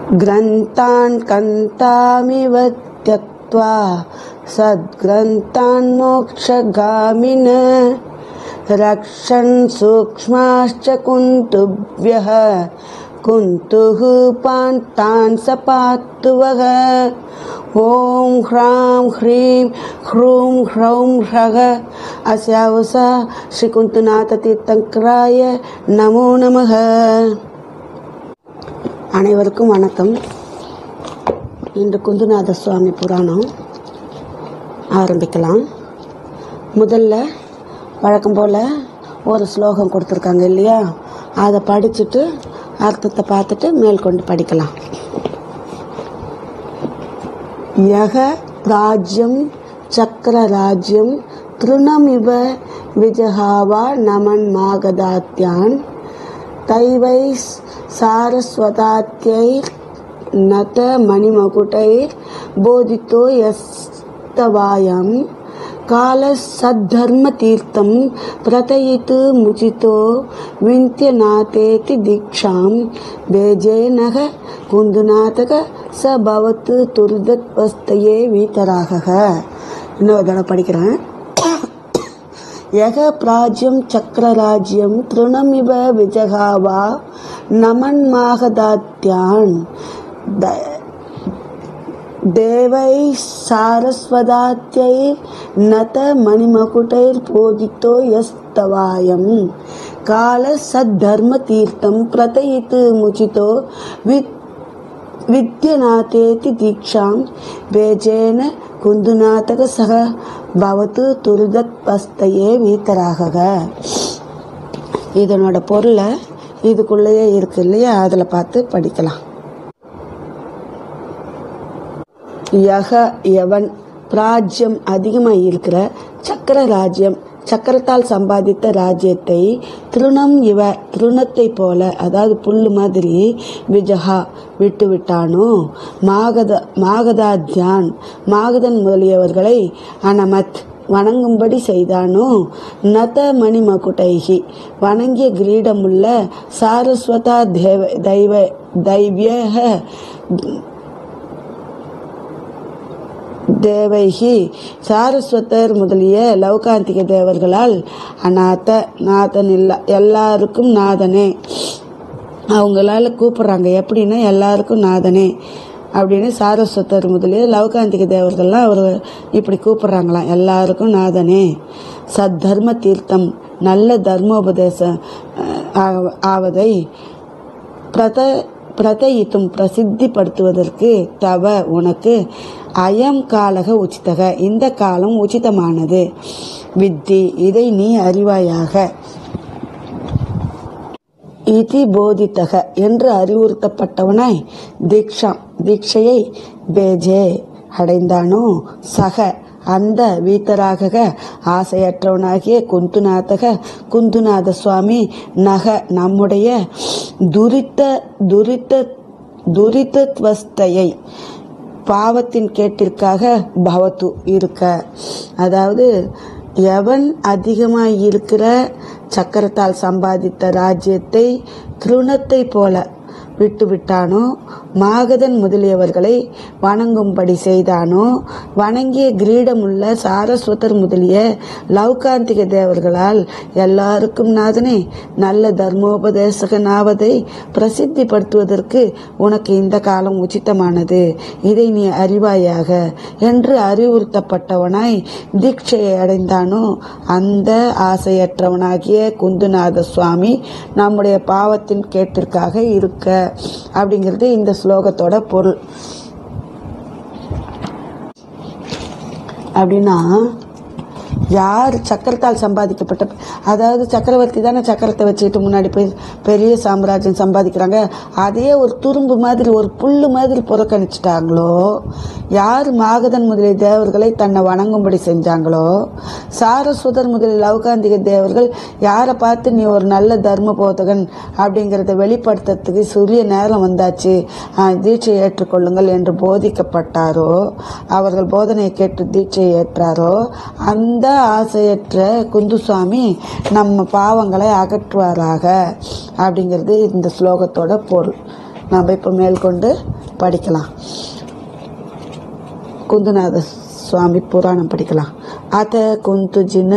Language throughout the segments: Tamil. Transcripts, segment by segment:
ग्रन्थान् कन्तामिव त्यक्त्वा सद्ग्रन्थान् मोक्षगामिन रक्षन् सूक्ष्माश्च कुन्तुभ्यः कुन्तुः पान्तान् सपातु वः ॐ ह्रां ह्रीं ह्रूं ह्रौं ह्रः अस्यावसा ஸ்ரீகுந்துநாததீர்த்தங்கராய நமோ நமக அனைவருக்கும் வணக்கம் இன்று குந்துநாத சுவாமி புராணம் ஆரம்பிக்கலாம் முதல்ல வழக்கம் போல் ஒரு ஸ்லோகம் கொடுத்துருக்காங்க இல்லையா அதை படிச்சுட்டு அர்த்தத்தை பார்த்துட்டு மேற்கொண்டு படிக்கலாம் யக ராஜ்யம் சக்கரராஜ்யம் திருணமிவ விஜகாவா நமன் மாகதாத்யான் தைவை சாரஸ்வதாத்யை நத மணிமகுட்டைர் போதித்தோ யஸ்தவாயம் कालसद्धर्मतीर्थं प्रतयित् मुचितो विन्त्यनाथेति दीक्षां बेजेनः कुन्दुनाथक स भवत् துரிதத்வஸ்தையே வீத்தராகக இன்னொரு தடவை படிக்கிறேன் யக பிராஜ்யம் சக்கரராஜ்யம் திருணமிவ விஜகாவா நமன்மாகதாத்யான் देवैः सारस्वदात्यैर् नत मणिमकुटैर्बोधितो यस्तवायं कालसद्धर्मतीर्थं प्रतयित् मुचितो वित् विद्यनाथेति दीक्षां वेजेन कुन्दुनाथक सह பவத்து துரிதத் பஸ்தையே வீத்தராகக இதனோட பொருளை இதுக்குள்ளேயே இருக்கு இல்லையா அதில் பார்த்து படிக்கலாம் யக எவன் பிராஜ்யம் அதிகமாக இருக்கிற சக்கர ராஜ்யம் சக்கரத்தால் சம்பாதித்த ராஜ்யத்தை திருணம் இவ திருணத்தை போல அதாவது புல் மாதிரி விஜகா விட்டு விட்டானோ மாகத மாகதாத்யான் மாகதன் முதலியவர்களை அனமத் வணங்கும்படி செய்தானோ நத மணிமகுட்டைகி வணங்கிய கிரீடமுள்ள சாரஸ்வதா தேவ தெய்வ தைவியக தேவைகி சாரஸ்வத்தர் முதலிய லௌகாந்திக தேவர்களால் அநாத நாதன் இல்ல எல்லாருக்கும் நாதனே அவங்களால கூப்பிடுறாங்க எப்படின்னா எல்லாருக்கும் நாதனே அப்படின்னு சாரஸ்வத்தர் முதலிய லௌகாந்திக தேவர்கள்லாம் அவர் இப்படி கூப்பிடுறாங்களாம் எல்லாருக்கும் நாதனே சத்தர்ம தீர்த்தம் நல்ல தர்மோபதேசம் ஆவதை பிரத பிரதயித்தும் பிரசித்திப்படுத்துவதற்கு தவ உனக்கு அயம் காலக உச்சிதக இந்த காலம் உச்சிதமானது வித்தி இதை நீ அறிவாயாக இதி போதித்தக என்று அறிவுறுத்தப்பட்டவனாய் தீக்ஷா தீட்சையை பேஜே அடைந்தானோ சக அந்த வீத்தராக ஆசையற்றவனாகிய குந்துநாதக குந்துநாத சுவாமி நக நம்முடைய துரித்த துரித்த துரிதத்வஸ்தையை பாவத்தின் கேட்டிற்காக பவத்து இருக்க அதாவது எவன் அதிகமாக இருக்கிற சக்கரத்தால் சம்பாதித்த ராஜ்யத்தை திருணத்தை போல விட்டு விட்டானோ மாகதன் முதலியவர்களை வணங்கும்படி செய்தானோ வணங்கிய கிரீடமுள்ள சாரஸ்வதர் முதலிய லௌகாந்திக தேவர்களால் எல்லாருக்கும் நாதனே நல்ல தர்மோபதேசகனாவதை பிரசித்திப்படுத்துவதற்கு உனக்கு இந்த காலம் உச்சிதமானது இதை நீ அறிவாயாக என்று அறிவுறுத்தப்பட்டவனாய் தீட்சையை அடைந்தானோ அந்த ஆசையற்றவனாகிய குந்துநாத சுவாமி நம்முடைய பாவத்தின் கேட்டிற்காக இருக்க அப்படிங்கிறது இந்த ஸ்லோகத்தோட பொருள் அப்படின்னா யார் சக்கரத்தால் சம்பாதிக்கப்பட்ட அதாவது சக்கரவர்த்தி தானே சக்கரத்தை வச்சுக்கிட்டு முன்னாடி போய் பெரிய சாம்ராஜ்யம் சம்பாதிக்கிறாங்க அதையே ஒரு துரும்பு மாதிரி ஒரு புல்லு மாதிரி புறக்கணிச்சிட்டாங்களோ யார் மாகதன் முதலிய தேவர்களை தன்னை வணங்கும்படி செஞ்சாங்களோ சாரஸ்வதர் முதலிய லவகாந்திக தேவர்கள் யாரை பார்த்து நீ ஒரு நல்ல தர்ம போதகன் அப்படிங்கிறத வெளிப்படுத்துறதுக்கு சுரிய நேரம் வந்தாச்சு தீட்சை ஏற்றுக்கொள்ளுங்கள் என்று போதிக்கப்பட்டாரோ அவர்கள் போதனையை கேட்டு தீட்சை ஏற்றாரோ அந்த ஆசையற்ற குந்துசுவாமி நம்ம பாவங்களை அகற்றுவாராக அப்படிங்கிறது இந்த ஸ்லோகத்தோட பொருள் நாம் இப்போ மேற்கொண்டு படிக்கலாம் குந்துநாத சுவாமி புராணம் படிக்கலாம் அத குந்துஜின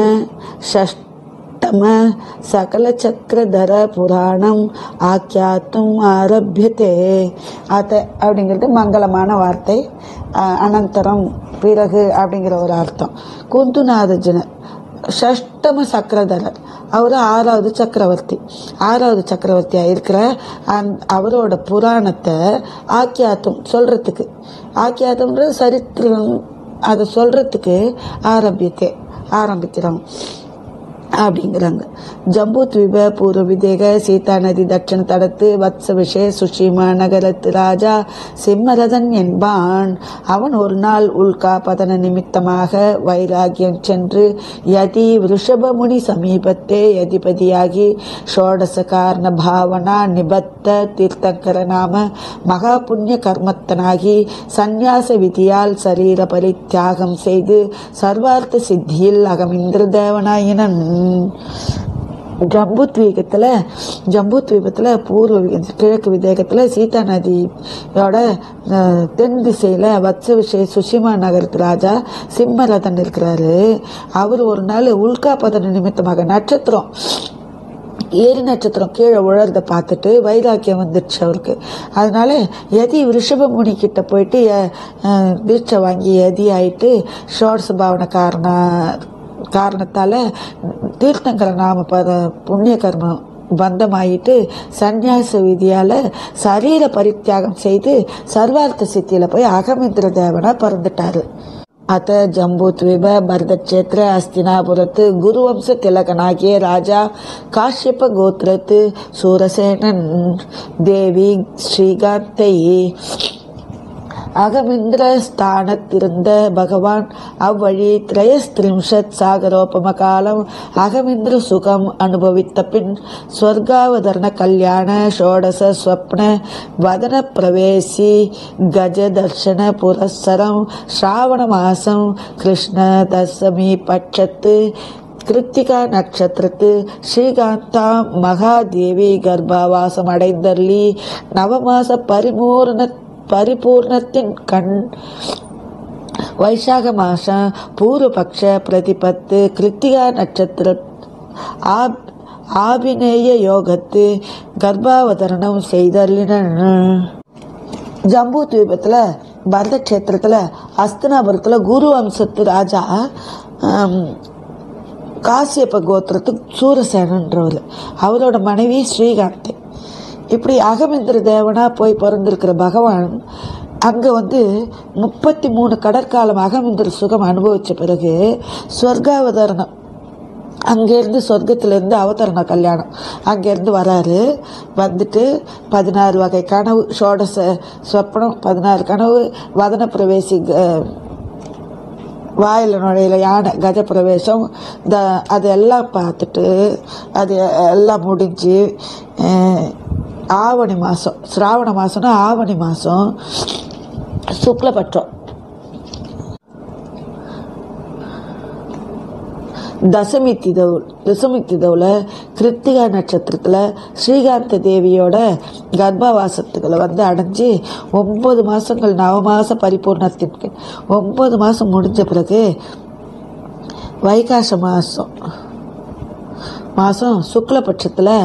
ஷஷ்டம சகல சக்கரதர புராணம் ஆக்கியாத்தும் ஆரம்பியதே அத அப்படிங்கிறது மங்களமான வார்த்தை அஹ், அனந்தரம் பிறகு அப்படிங்கிற ஒரு அர்த்தம் குந்துநாத ஜின ஷஷ்டம சக்கரதரர் அவர் ஆறாவது சக்கரவர்த்தி ஆறாவது சக்கரவர்த்தியாக இருக்கிற அந் அவரோட புராணத்தை ஆக்கியாத்தம் சொல்கிறதுக்கு ஆக்கியாத்தம்ன்றது சரித்திரம் அதை சொல்கிறதுக்கு ஆரம்பித்தே ஆரம்பிக்கிறோம் அப்படிங்கிறாங்க ஜம்பூத்வீப பூர்வ விதேக சீதா நதி தட்சண தடத்து வத்ச விஷய சுஷிமா நகரத்து ராஜா சிம்மரதன் என்பான் அவன் ஒரு நாள் உல்கா பதன நிமித்தமாக வைராகியம் சென்று யதி ரிஷபமுனி சமீபத்தே யதிபதியாகி ஷோடச காரண பாவனா நிபத்த தீர்த்தங்கர நாம மகா புண்ணிய கர்மத்தனாகி சந்நியாச விதியால் சரீர பரித்தியாகம் செய்து சர்வார்த்த சித்தியில் அகமிந்திர தேவனாயினன் ஜம்புத்வீகத்தில் ஜம்புத்வீபத்தில் பூர்வ வி- கிழக்கு விதேகத்தில் சீதா நதியோட அஹ், தென் திசையில் வத்ச விஷய சுஷிமா நகரத்து ராஜா சிம்மரதன் இருக்கிறாரு அவர் ஒரு நாள் உல்காபதன நிமித்தமாக நட்சத்திரம் ஏரி நட்சத்திரம் கீழே உழறத பார்த்துட்டு வைராக்கியம் வந்துடுச்சு அவருக்கு அதனால எதி ரிஷபமுனி கிட்ட போயிட்டு அஹ், அஹ், தீட்சை வாங்கி எதி ஆயிட்டு ஷோர்ஸ் பாவன காரண காரணத்தால் தீர்த்தங்கர நாம பத புண்ணிய கர்மம் பந்தமாயிட்டு சந்நியாச விதியால் சரீர பரித்தியாகம் செய்து சர்வார்த்த சித்தியில் போய் அகமிந்திர தேவனா பிறந்துட்டாரு ಅತ ಜಂಬೂದ್ವೀಪ ಭರತಕ್ಷೇತ್ರ ಹಸ್ತಿನಾಪುರತ್ ಗುರುವಂಶ ತಿಲಕನಾಗಿಯ ರಾಜ ಕಾಶ್ಯಪ ಗೋತ್ರತ್ ಸೂರಸೇನನ್ தேவி ஸ்ரீகாந்தை அகமிந்திர ஸ்தானத்திருந்த பகவான் அவ்வழி திரயஸ்திரிம்ஷத் சாகரோபம காலம் அகமிந்திர சுகம் அனுபவித்த பின் ஸ்வர்காவதரண கல்யாண ஷோடச ஸ்வப்ன வதன பிரவேசி கஜ தர்ஷன புரஸ்சரம் ஸ்ராவண மாசம் கிருஷ்ண தசமி பட்சத்து கிருத்திகா நட்சத்திரத்து ஸ்ரீகாந்தா மகாதேவி கர்ப்பவாசம் அடைந்தள்ளி நவமாச பரிபூர்ண பரிபூர்ணத்தின் கண் வைசாக மாசம் பூர்வபக்ஷ பிரதிபத்து கிருத்திகா நட்சத்திர ஆப் ஆபிநேய யோகத்து கர்ப்பாவதரணம் செய்தல்லின ஜம்பு தீபத்தில் பரத கஷேத்திரத்தில் அஸ்தினாபுரத்தில் குரு வம்சத்து ராஜா ஆம், காசியப்ப கோத்திரத்துக்கு சூரசேனன்றவர் அவரோட மனைவி ஸ்ரீகாந்தி இப்படி அகமிந்திர தேவனா போய் பிறந்திருக்கிற பகவான் அங்கே வந்து முப்பத்தி மூணு கடற்காலம் அகமிந்திர சுகம் அனுபவித்த பிறகு சொர்க்காவதரணம் அங்கேருந்து சொர்க்கத்திலேருந்து அவதரண கல்யாணம் அங்கேருந்து வராரு வந்துட்டு பதினாறு வகை கனவு ஷோடச சொப்பனம் பதினாறு கனவு வதன பிரவேசி க- வாயில் நுழையில யானை கஜ பிரவேசம் இந்த அதெல்லாம் பார்த்துட்டு அது எல்லாம் முடிஞ்சு அஹ், ஆவணி மாதம் சிராவண மாதம்னா ஆவணி மாதம் சுக்லபட்சம் தசமி திதவு தசமி திதவில் கிருத்திகா நட்சத்திரத்தில் ஸ்ரீகாந்த தேவியோட கர்ப்பவாசத்துக்களை வந்து அடைஞ்சு ஒம்பது மாதங்கள் நவமாச பரிபூர்ணத்திற்கு ஒம்பது மாதம் முடிஞ்ச பிறகு வைகாச மாதம் மாதம் சுக்லபட்சத்தில்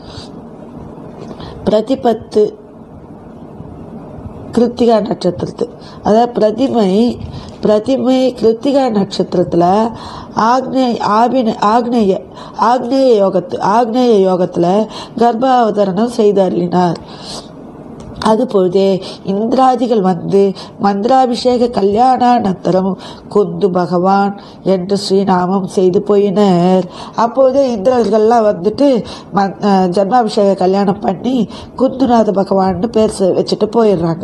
பிரதிபத்து கிருத்திகா நட்சத்திரத்து அதாவது பிரதிமை பிரதிமை கிருத்திகா நட்சத்திரத்தில் ஆக்னேய ஆபின ஆக்னேய ஆக்னேய யோகத்து ஆக்னேய யோகத்தில் கர்ப்பாவதரணம் செய்து அருளினார் அதுபொழுதே இந்திராதிகள் வந்து மந்திராபிஷேக கல்யாணானந்தரம் குந்து பகவான் என்று ஸ்ரீநாமம் செய்து போயினர் அப்போதே இந்திரர்கள்லாம் வந்துட்டு ம- அஹ் ஜன்மாபிஷேக கல்யாணம் பண்ணி குந்துநாத பகவான்னு பேர் செ- வச்சுட்டு போயிடுறாங்க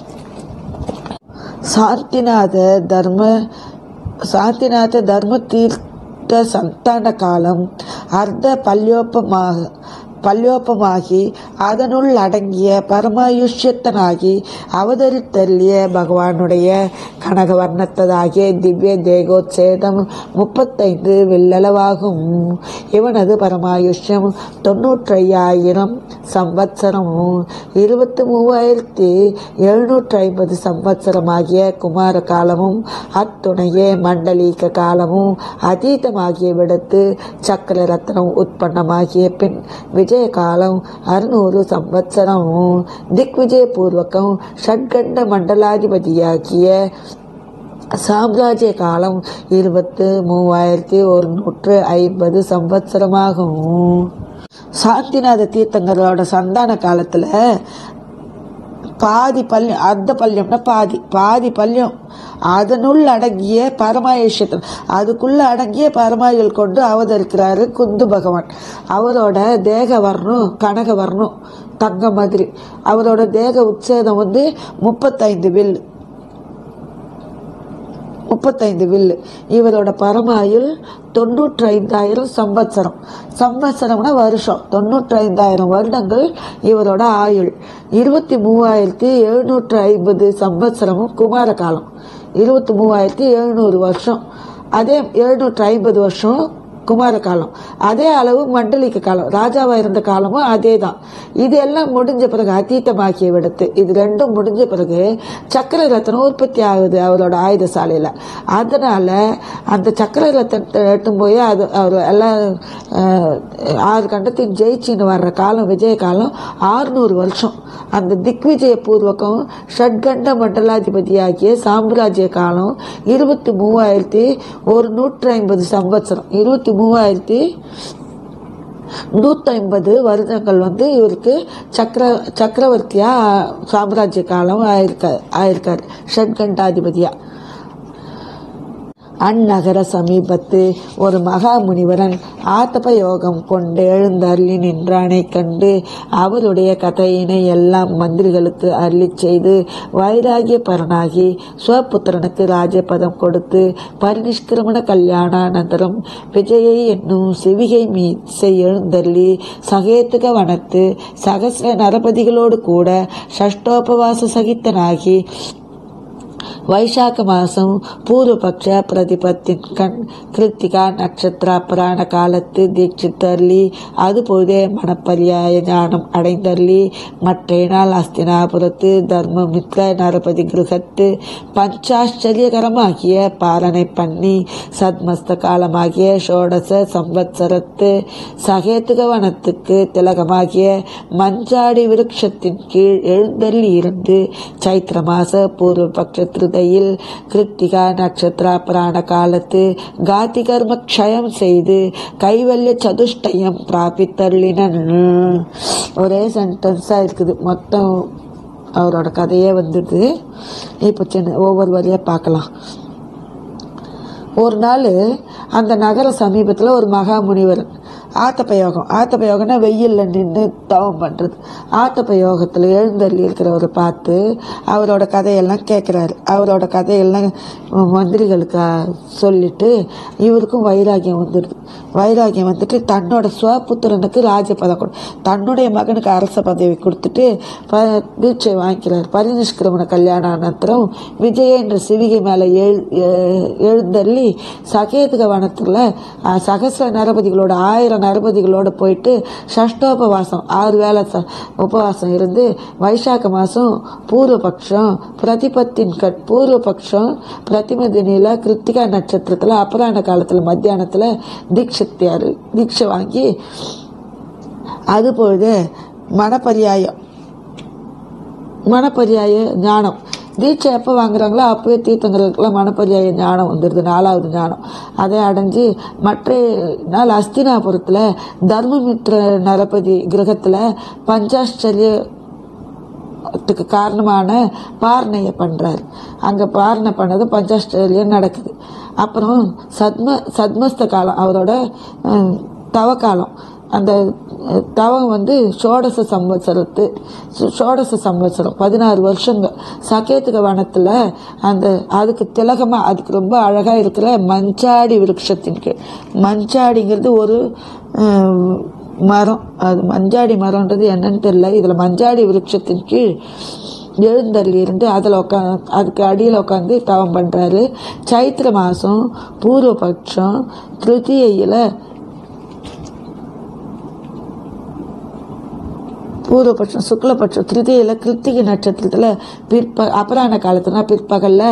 சாந்திநாத தர்ம சாந்திநாத தர்ம தீர்த்த சந்தான காலம் அர்த்த பல்யோப்பமாக பல்யோப்பமாகி அதனுள் அடங்கிய பரமாயுஷ்யத்தனாகி அவதரித்தள்ளிய பகவானுடைய கனகவர்ணத்ததாகிய திவ்ய தேகோத்சேதம் முப்பத்தைந்து வில்லளவாகும் இவனது பரமாயுஷ்யம் தொன்னூற்றையாயிரம் சம்பத்சரம் இருபத்தி மூவாயிரத்தி எழுநூற்றி ஐம்பது சம்பத்சரமாகிய குமார காலமும் அத்துணையே மண்டலீக காலமும் அதீதமாகிய விடத்து சக்கர ரத்னம் உற்பத்தமாகிய பின் விஜய காலம் அறுநூறு சம்பத்சரம் திக்விஜய பூர்வகம் ஷட்கண்ட மண்டலாதிபதியாகிய சாம்ராஜ்ய காலம் இருபத்து மூவாயிரத்தி ஒரு நூற்று ஐம்பது சம்பத்சரமாகும் சாந்திநாத தீர்த்தங்கரோட சந்தான காலத்தில் பாதி பல்யம் அர்த்த பல்யம்னா பாதி பாதி பல்யம் அதனுள் அடங்கிய பரமாயுஷத்தில் அதுக்குள்ள அடங்கிய பரமாயுள் கொண்டு அவதரிக்கிறாரு குந்து பகவான் அவரோட தேக வர்ணம் கனக வர்ணம் தங்க மாதிரி அவரோட தேக உச்சேதம் வந்து முப்பத்தைந்து வில் முப்பத்தைந்து வில்லு இவரோட பரமாயுள் தொண்ணூற்றி ஐந்தாயிரம் சம்பத்சரம் சம்பத்சரம்னா வருஷம் தொண்ணூற்றி ஐந்தாயிரம் வருடங்கள் இவரோட ஆயுள் இருபத்தி மூவாயிரத்தி எழுநூற்றி ஐம்பது சம்பத்சரமும் குமார காலம் இருபத்தி மூவாயிரத்தி எழுநூறு வருஷம் அதே எழுநூற்றி ஐம்பது வருஷம் குமார காலம் அதே அளவு மண்டலிக்க காலம் ராஜாவா இருந்த காலமும் அதே தான் இது எல்லாம் முடிஞ்ச பிறகு அதீதமாக்கிய விடத்து இது ரெண்டும் முடிஞ்ச பிறகு சக்கர ரத்னம் உற்பத்தி ஆகுது அவரோட ஆயுத சாலையில் அதனால அந்த சக்கர ரத்தத்தை எட்டும் போய் அது அவர் எல்லாம் அஹ், ஆறு கண்டத்தையும் ஜெயிச்சின்னு வர்ற காலம் விஜய காலம் ஆறுநூறு வருஷம் அந்த திக்விஜய பூர்வகம் ஷட்கண்ட மண்டலாதிபதியாகிய சாம்ராஜ்ய காலம் இருபத்தி மூவாயிரத்தி ஒரு நூற்றி ஐம்பது சம்பத்சரம் இருபத்தி மூவாயிரத்தி நூற்றி ஐம்பது வருடங்கள் வந்து இவருக்கு சக்கர சக்கரவர்த்தியா சாம்ராஜ்ய காலம் ஆயிருக்கார் ஆயிருக்கார் ஷட்கண்டாதிபதியா அந்நகர சமீபத்து ஒரு மகா முனிவரன் ஆத்தப யோகம் கொண்டு எழுந்தருளி நின்றானை கண்டு அவருடைய கதையினை எல்லாம் மந்திரிகளுக்கு அருளிச் செய்து வைராகிய பரனாகி ஸ்வபுத்திரனுக்கு ராஜபதம் கொடுத்து பரிநிஷ்கிரமண கல்யாணானந்தரம் விஜயை என்னும் சிவிகை மீசை எழுந்தருளி சகேத்துக வனத்து சகசிர நரபதிகளோடு கூட ஷஷ்டோபவாச சகித்தனாகி வைசாக்க மாசம் பூர்வபக்ஷ பிரதிபத்தின் கண் கிருத்திகா நட்சத்திர புராண காலத்து தீட்சித்தர்லி அதுபோதே மணப்பரியாய ஞானம் அடைந்தர்லி மற்ற நாள் அஸ்தினாபுரத்து தர்மமித்ர நரபதி கிருகத்து பஞ்சாச்சரியகரமாகிய பாலனை பண்ணி சத்மஸ்த காலமாகிய ஷோடச சம்பத்சரத்து சகேத்துக வனத்துக்கு திலகமாகிய மஞ்சாடி விருட்சத்தின் கீழ் எழுந்தள்ளி இருந்து சைத்திர மாச பூர்வபக்ஷ திருதையில் கிருத்திகா நட்சத்திர புராண காலத்து காதி கர்ம க்ஷயம் செய்து கைவல்ய சதுஷ்டயம் பிராபித்தருளினன் ஒரே சென்டென்ஸாக இருக்குது மொத்தம் அவரோட கதையே வந்துடுது இப்போ சின்ன ஒவ்வொரு வரியாக பார்க்கலாம் ஒரு நாள் அந்த நகர சமீபத்தில் ஒரு மகா முனிவர் ஆத்தப்ப யோகம் ஆத்தப்ப யோகம்னா வெயிலில் நின்று தவம் பண்ணுறது ஆத்தப்ப யோகத்தில் எழுந்தள்ளி இருக்கிறவரை பார்த்து அவரோட கதையெல்லாம் கேட்குறாரு அவரோட கதையெல்லாம் மந்திரிகளுக்கு சொல்லிட்டு இவருக்கும் வைராகியம் வந்துடுது வைராகியம் வந்துட்டு தன்னோட சுவபுத்திரனுக்கு ராஜபதம் கொடு தன்னுடைய மகனுக்கு அரச பதவி கொடுத்துட்டு ப தீட்சை வாங்கிக்கிறார் பரிநிஷ்கிரமண கல்யாண அனந்தரம் விஜய என்ற சிவிகை மேலே எழு எ- எழுந்தள்ளி சகேதுக வனத்தில் அஹ், சகசிர நரபதிகளோட ஆயிரம் நரபதிகளோட போயிட்டு ஷஷ்டோபவாசம் ஆறு வேளை ச- உபவாசம் இருந்து வைசாக்க மாதம் பூர்வபக்ஷம் பிரதிபத்தின் கட் பூர்வபக்ஷம் பிரதிமதினியில் கிருத்திகா நட்சத்திரத்தில் அபராண காலத்தில் மத்தியானத்தில் தீட்சித்தியார் தீட்சை வாங்கி அதுபொழுது மனப்பரியாயம் மனப்பரியாய ஞானம் தீட்சை எப்போ வாங்குறாங்களோ அப்போவே தீர்த்தங்களுக்கெல்லாம் மனப்பரியாய ஞானம் வந்துடுது நாலாவது ஞானம் அதை அடைஞ்சு மற்ற நாள் அஸ்தினாபுரத்தில் தர்மமித்ர நரபதி கிரகத்தில் பஞ்சாஷ்சரிய த்துக்கு காரணமான பாரணையை பண்ணுறாரு அங்கே பாரணை பண்ணது பஞ்சாஷ்டரியம் நடக்குது அப்புறம் சத்ம சத்மஸ்த காலம் அவரோட அஹ், தவ காலம் அந்த அஹ், தவம் வந்து ஷோடச சம்வத்சரத்து சு- ஷோடச சம்வத்சரம் பதினாறு வருஷங்க சகேத்துக வனத்தில் அந்த அதுக்கு திலகமாக அதுக்கு ரொம்ப அழகாக இருக்கிற மஞ்சாடி விருட்சத்தின் கீழ் மஞ்சாடிங்கிறது ஒரு அஹ், மரம் அது மஞ்சாடி மரம்ன்றது என்னன்னு தெரியல இதில் மஞ்சாடி விருட்சத்தின் கீழ் எழுந்தருளி இருந்து அதில் உட்கா அதுக்கு அடியில் உட்காந்து தவம் பண்ணுறாரு சைத்திர மாதம் பூர்வபட்சம் திருத்தியையில் பூர்வபட்சம் சுக்லபட்சம் திருதியில் கிருத்திகை நட்சத்திரத்தில் பிற்ப அபராண காலத்துனா பிற்பகலில்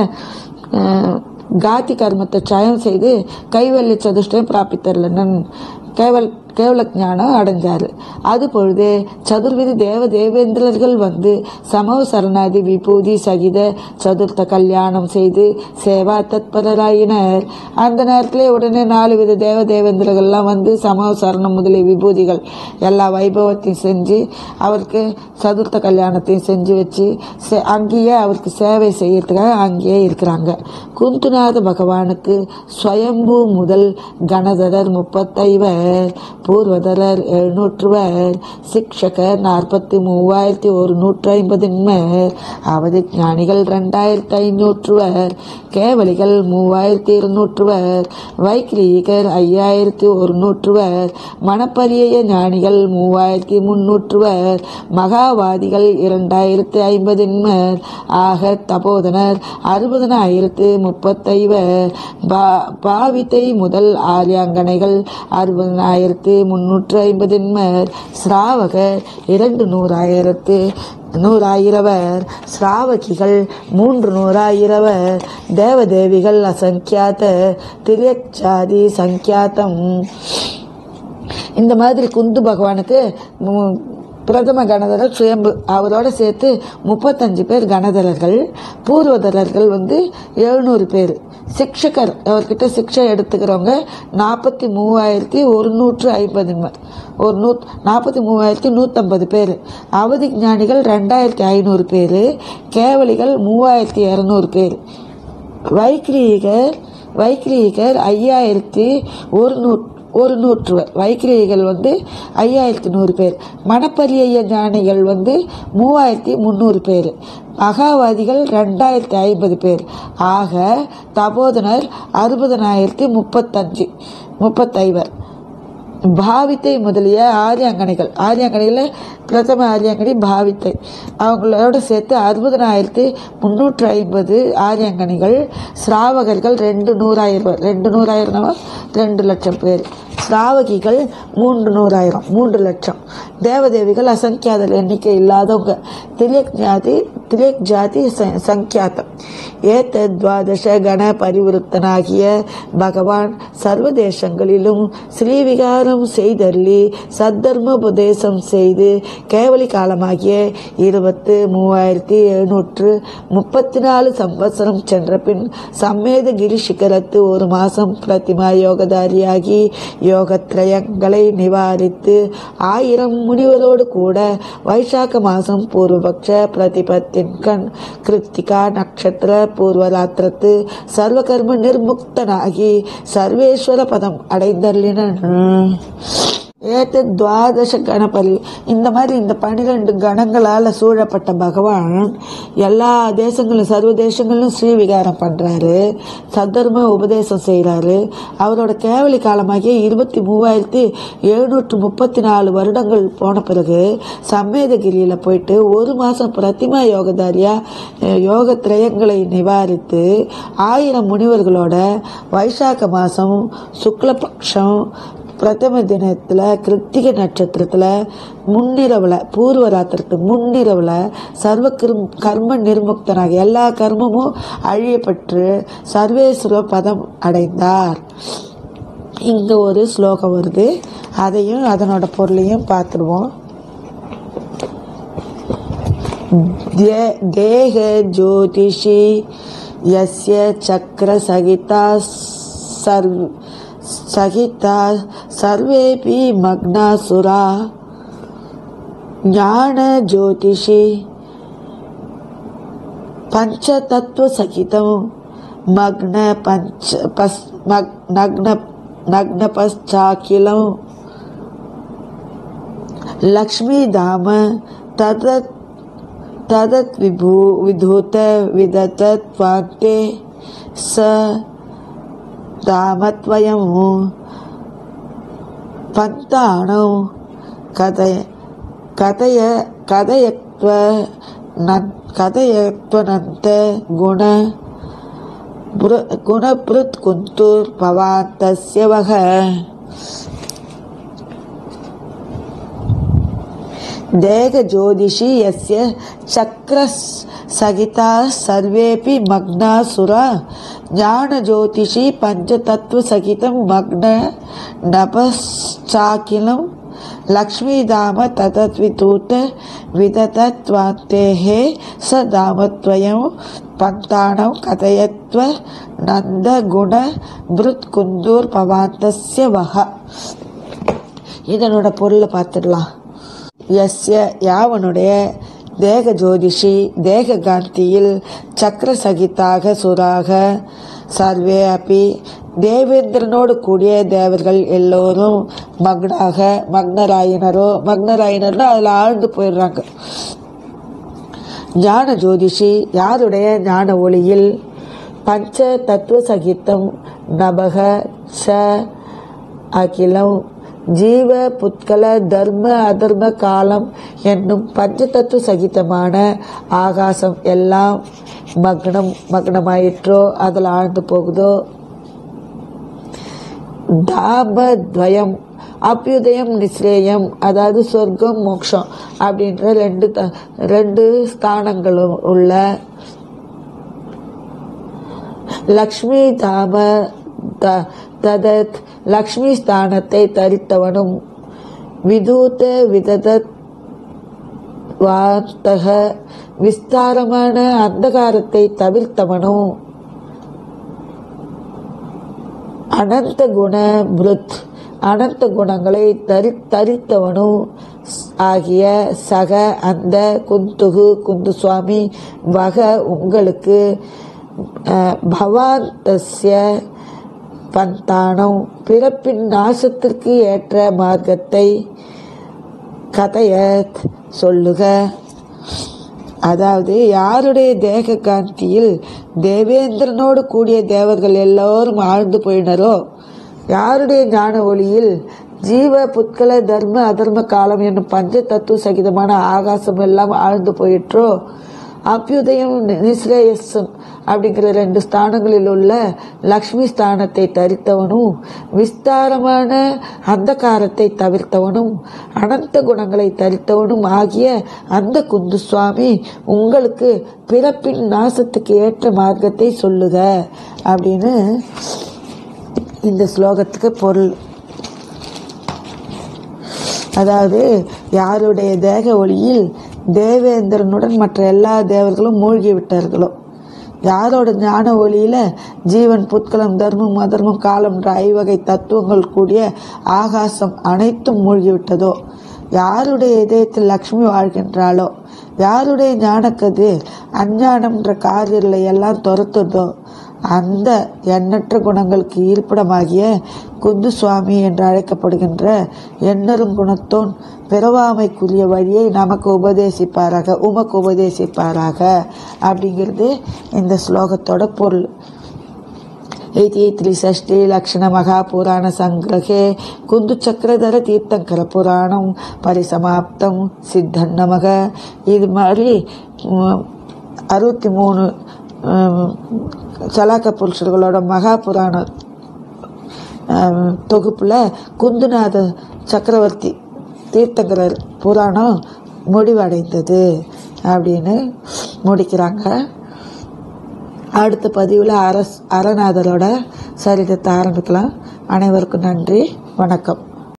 காதி கர்மத்தை சயம் செய்து கைவல்ய சதுஷ்டம் பிராபித்தர்லன்னு கேவல் கேவல ஞானம் அடைஞ்சார் அது பொழுது சதுர்விதி தேவ தேவேந்திரர்கள் வந்து சமவ சரணாதி விபூதி சகித சதுர்த்த கல்யாணம் செய்து சேவா தத்பரராயினர் அந்த நேரத்திலே உடனே நாலு வித தேவ தேவேந்திரர்கள்லாம் வந்து சமவ சரணம் முதலிய விபூதிகள் எல்லா வைபவத்தையும் செஞ்சு அவருக்கு சதுர்த்த கல்யாணத்தையும் செஞ்சு வச்சு சே- அங்கேயே அவருக்கு சேவை செய்யறதுக்காக அங்கேயே இருக்கிறாங்க குந்துநாத பகவானுக்கு ஸ்வயம்பு முதல் கணதரர் முப்பத்தைவர் பூர்வதரர் எழுநூற்றுவர் சிக்ஷகர் நாற்பத்தி மூவாயிரத்தி ஒரு நூற்றி ஐம்பதின்மர் அவதி ஞானிகள் ரெண்டாயிரத்தி ஐநூற்றுவர் கேவலிகள் மூவாயிரத்தி இருநூற்றுவர் வைக்கிரீகர் ஐயாயிரத்தி ஒரு நூற்றுவர் மணப்பரிய ஞானிகள் மூவாயிரத்தி முன்னூற்றுவர் மகாவாதிகள் இரண்டாயிரத்தி ஐம்பதின்மர் ஆக தபோதனர் அறுபதனாயிரத்து முப்பத்தைவர் பா பாவித்தை முதல் ஆரியாங்கனைகள் அறுபதனாயிரத்து முன்னூற்று ஐம்பதின்மர் ஸ்ராவகர் இரண்டு நூறாயிரத்து நூறாயிரவர் ஸ்ராவகிகள் மூன்று நூறாயிரவர் தேவதேவிகள் அசங்கியாத திரியச்சாதி சங்கியாத்தம் இந்த மாதிரி குந்து பகவானுக்கு மு- பிரதம கணதரர் சுயம்பு அவரோட சேர்த்து முப்பத்தஞ்சு பேர் கணதரர்கள் பூர்வதரர்கள் வந்து எழுநூறு பேர் சிக்ஷகர் அவர்கிட்ட சிக்ஷை எடுத்துக்கிறவங்க நாற்பத்தி மூவாயிரத்தி ஒரு நூற்று ஐம்பது ம- ஒரு நூ நாற்பத்தி மூவாயிரத்தி நூற்றம்பது பேர் அவதி ஞானிகள் ரெண்டாயிரத்தி ஐநூறு பேர் கேவலிகள் மூவாயிரத்தி இரநூறு பேர் வைக்கிரீகர் வைக்கிரீகர் ஐயாயிரத்தி ஒரு நூ ஒரு நூற்றுவர் வைக்கிரீகள் வந்து ஐயாயிரத்தி நூறு பேர் மணப்பரிய ஞானிகள் வந்து மூவாயிரத்தி முந்நூறு பேர் மகாவாதிகள் ரெண்டாயிரத்தி ஐம்பது பேர் ஆக தபோதனர் அறுபதனாயிரத்தி முப்பத்தஞ்சு முப்பத்தைவர் பாவித்தை முதலிய ஆரியாங்கனைகள் ஆரியாங்கனைகளில் பிரதம ஆரியாங்கனி பாவித்தை அவங்களோட சேர்த்து அறுபதனாயிரத்தி முந்நூற்றி ஐம்பது ஆரியாங்கனிகள் ஸ்ராவகர்கள் ரெண்டு நூறாயிரம் ரெண்டு நூறாயிரம்னா ரெண்டு லட்சம் பேர் ஸ்ராவகிகள் மூன்று நூறாயிரம் மூன்று லட்சம் தேவதேவிகள் அசங்கியாத எண்ணிக்கை இல்லாதவங்க திரியக் ஜாதி திரியக் ஜாதி ச- சங்கியாத்தம் ஏத்த துவாதச கண பரிவிருத்தனாகிய பகவான் சர்வ தேசங்களிலும் ஸ்ரீவிகாரம் செய்தருளி சத்தர்மோபதேசம் செய்து கேவலி காலமாகிய இருபத்து மூவாயிரத்தி எழுநூற்று முப்பத்தி நாலு சம்பத்சரம் சென்ற பின் சம்மேத கிரி சிகரத்து ஒரு மாசம் பிரதிமா யோகதாரியாகி யோகத்ரயங்களை நிவாரித்து ஆயிரம் முனிவரோடு கூட வைசாக்க மாசம் பூர்வபக்ஷ பிரதிபத்தின் கண் கிருத்திகா நட்சத்திர பூர்வராத்திரத்து சர்வகர்ம நிர்முக்தனாகி சர்வேஸ்வர பதம் அடைந்தள்ளின ஏத்து துவாதச கணபதி இந்த மாதிரி இந்த பன்னிரெண்டு கணங்களால் சூழப்பட்ட பகவான் எல்லா தேசங்களும் சர்வ தேசங்களிலும் ஸ்ரீவிகாரம் பண்ணுறாரு சத்தர்ம உபதேசம் செய்கிறாரு அவரோட கேவலி காலமாகிய இருபத்தி மூவாயிரத்தி எழுநூற்று முப்பத்தி நாலு வருடங்கள் போன பிறகு சம்மேதகிரியில் போயிட்டு ஒரு மாதம் பிரதிமா யோகதாரியாக யோக திரயங்களை நிவாரித்து ஆயிரம் முனிவர்களோட வைசாக்க மாதம் சுக்லபக்ஷம் பிரதம தினத்தில் கிருத்திகை நட்சத்திரத்தில் முன்னிரவில் பூர்வராத்திரத்து முன்னிரவில் சர்வ கிரும் கர்ம நிர்முக்தனாக எல்லா கர்மமும் அழியப்பட்டு சர்வேஸ்வர பதம் அடைந்தார் இங்கே ஒரு ஸ்லோகம் வருது அதையும் அதனோட பொருளையும் பார்த்துருவோம் दे- देह ज्योतिषी यस्य चक्रसहिता सर्व सहिता सर्वेऽपि मग्नासुरा ज्ञानज्योतिषी पञ्चतत्त्वसहितं मग्न पञ्च पस् मग् नग्न नग्नपश्चाखिलं लक्ष्मीधाम तदत् तदत् विभू विधूत विदतत्वान्ते स धामत्वयं पन्ताणौ கதய கதய கதயத்வ நன் கதயத்வனந்த குண புர- குணபிருத் குந்தூர் பவான் தஸ்ய வக देहज्योतिषी यस्य चक्रसहिताः सर्वेऽपि मग्नासुरा ज्ञानज्योतिषी पञ्चतत्त्वसहितं मग्न नभश्चाखिलं लक्ष्मीधाम ततद्वितूत विदतत्वान्तेः स धामद्वयं पन्ताणं कथयत्व नन्दगुणभृत्कुन्दूर् पवान्तस्य वः இதனோட பொருளை பார்த்துடலாம் எஸ்ய யாவனுடைய தேக ஜோதிஷி தேக காந்தியில் சக்கர சகிதாக சுராக சர்வே அப்பி தேவேந்திரனோடு கூடிய தேவர்கள் எல்லோரும் மக்னாக மக்னராயினரோ மக்னராயினர்னா அதில் ஆழ்ந்து போயிடுறாங்க ஞான ஜோதிஷி யாருடைய ஞான ஒளியில் பஞ்ச தத்துவ சகிதம் நபக ச அகிலம் ஜீவ புத்கல தர்ம அதர்ம காலம் என்னும் பஞ்சதத்துவ சகிதமான ஆகாசம் எல்லாம் மக்னம் மக்னமாயிற்றோ அதில் ஆழ்ந்து போகுதோ தாபத்வயம் அபியுதயம் நிஸ்ரேயம் அதாவது சொர்க்கம் மோட்சம் அப்படின்ற ரெண்டு த ரெண்டு ஸ்தானங்களும் உள்ள லக்ஷ்மி தாம த ததத் லக்ஷ்மி ஸ்தானத்தை தரித்தவனும் விதூத விததத் வார்த்தக விஸ்தாரமான அந்தகாரத்தை தவிர்த்தவனும் அனந்த குண புருத் அனந்த குணங்களை தரி தரித்தவனும் ஆகிய சக அந்த குந்துகு குந்து சுவாமி வக உங்களுக்கு அஹ், பவாந்தஸ்ய பந்தானம் பிறப்பின் நாசத்திற்கு ஏற்ற மார்க்கத்தை கதையத் சொல்லுக அதாவது யாருடைய தேக காந்தியில் தேவேந்திரனோடு கூடிய தேவர்கள் எல்லோரும் ஆழ்ந்து போயினரோ யாருடைய ஞான ஒளியில் ஜீவ புத்கல தர்ம அதர்ம காலம் என்னும் பஞ்ச தத்துவ சகிதமான ஆகாசம் எல்லாம் ஆழ்ந்து போயிற்றோ அபியுதயம் நிஸ்ரேயசம் அப்படிங்கிற ரெண்டு ஸ்தானங்களில் உள்ள லக்ஷ்மி ஸ்தானத்தை தரித்தவனும் விஸ்தாரமான அந்தகாரத்தை தவிர்த்தவனும் அனந்த குணங்களை தரித்தவனும் ஆகிய அந்த குந்து சுவாமி உங்களுக்கு பிறப்பின் நாசத்துக்கு ஏற்ற மார்க்கத்தை சொல்லுக அப்படின்னு இந்த ஸ்லோகத்துக்கு பொருள் அதாவது யாருடைய தேக ஒளியில் தேவேந்திரனுடன் மற்ற எல்லா தேவர்களும் மூழ்கி விட்டார்களோ யாரோட ஞான ஒளியில ஜீவன் புத்கலம் தர்மம் அதர்மம் காலம் என்ற ஐவகை தத்துவங்கள் கூடிய ஆகாசம் அனைத்தும் மூழ்கிவிட்டதோ யாருடைய இதயத்தில் லக்ஷ்மி வாழ்கின்றாளோ யாருடைய ஞானக்கதிர் அஞ்ஞானம்ன்ற காரில் எல்லாம் துரத்துதோ அந்த எண்ணற்ற குணங்களுக்கு இருப்பிடமாகிய குந்து சுவாமி என்று அழைக்கப்படுகின்ற எண்ணரும் குணத்தோன் பிறவாமைக்குரிய வழியை நமக்கு உபதேசிப்பாராக உமக்கு உபதேசிப்பாராக அப்படிங்கிறது இந்த ஸ்லோகத்தோட பொருள் इति त्रिषष्टिलक्षणमहापुराणसङ्ग्रहे कुन्दुचक्रधरतीर्थङ्करपुराणं பரிசமாப்தம் சித்தன் நமக இது மாதிரி உம், அறுபத்தி மூணு உம், சலாக்க புருஷர்களோட மகா புராணம் அஹ், தொகுப்புல குந்துநாத சக்கரவர்த்தி தீர்த்தங்கரர் புராணம் முடிவடைந்தது அப்படின்னு முடிக்கிறாங்க அடுத்த பதிவில் அரஸ் அறநாதரோட சரிதத்தை ஆரம்பிக்கலாம் அனைவருக்கும் நன்றி வணக்கம்